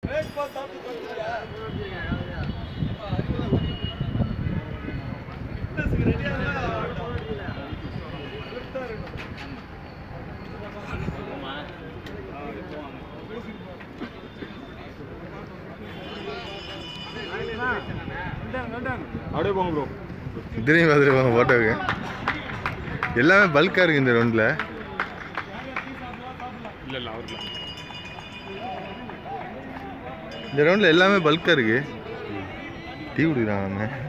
அப்படியே போங்க ப்ரோ திரும்பி பார்த்துருப்பாங்க ஃபோட்டோவுக்கு எல்லாமே பல்காக இருக்குது இந்த ரவுண்டில் இல்லை இல்லை அவருக்கு இந்த ரவுண்டில் எல்லாமே பல்காக இருக்குது டீ குடிக்கிறாங்க நம்ம